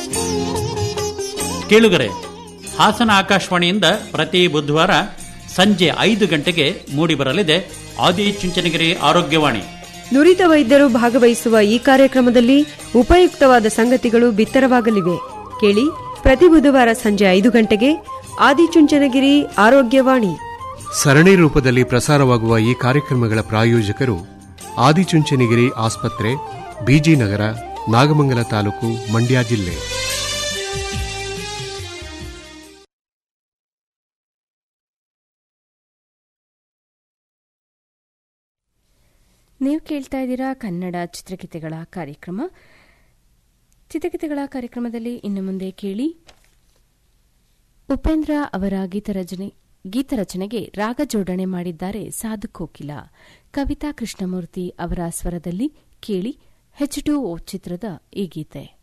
ಕೇಳುಗರೆ ಹಾಸನ ಆಕಾಶವಾಣಿಯಿಂದ ಪ್ರತಿ ಬುಧವಾರ ಸಂಜೆ ಐದು ಗಂಟೆಗೆ ಮೂಡಿಬರಲಿದೆ ಆದಿಚುಂಚನಗಿರಿ ಆರೋಗ್ಯವಾಣಿ ನುರಿತ ವೈದ್ಯರು ಭಾಗವಹಿಸುವ ಈ ಕಾರ್ಯಕ್ರಮದಲ್ಲಿ ಉಪಯುಕ್ತವಾದ ಸಂಗತಿಗಳು ಬಿತ್ತರವಾಗಲಿವೆ ಕೇಳಿ ಪ್ರತಿ ಬುಧವಾರ ಸಂಜೆ ಐದು ಗಂಟೆಗೆ ಆದಿಚುಂಚನಗಿರಿ ಆರೋಗ್ಯವಾಣಿ ಸರಣಿ ರೂಪದಲ್ಲಿ ಪ್ರಸಾರವಾಗುವ ಈ ಕಾರ್ಯಕ್ರಮಗಳ ಪ್ರಾಯೋಜಕರು ಆದಿಚುಂಚನಗಿರಿ ಆಸ್ಪತ್ರೆ ಬಿಜಿ ನಗರ ನಾಗಮಂಗಲ ತಾಲೂಕು ಮಂಡ್ಯ ಜಿಲ್ಲೆ ನೀವು ಕೇಳ್ತಾ ಇದ್ದೀರಾ ಕನ್ನಡ ಚಿತ್ರಗೀತೆಗಳ ಕಾರ್ಯಕ್ರಮ ಚಿತ್ರಗೀತೆಗಳ ಕಾರ್ಯಕ್ರಮದಲ್ಲಿ ಇನ್ನು ಮುಂದೆ ಕೇಳಿ ಉಪೇಂದ್ರ ಅವರ ಗೀತರಚನೆ ಗೀತರಚನೆಗೆ ರಾಗ ಜೋಡಣೆ ಮಾಡಿದ್ದಾರೆ ಸಾಧು ಕೋಕಿಲ ಕವಿತಾ ಕೃಷ್ಣಮೂರ್ತಿ ಅವರ ಸ್ವರದಲ್ಲಿ ಕೇಳಿ ಹೆಚ್ ಟು ಓ ಚಿತ್ರದ ಈ ಗೀತೆ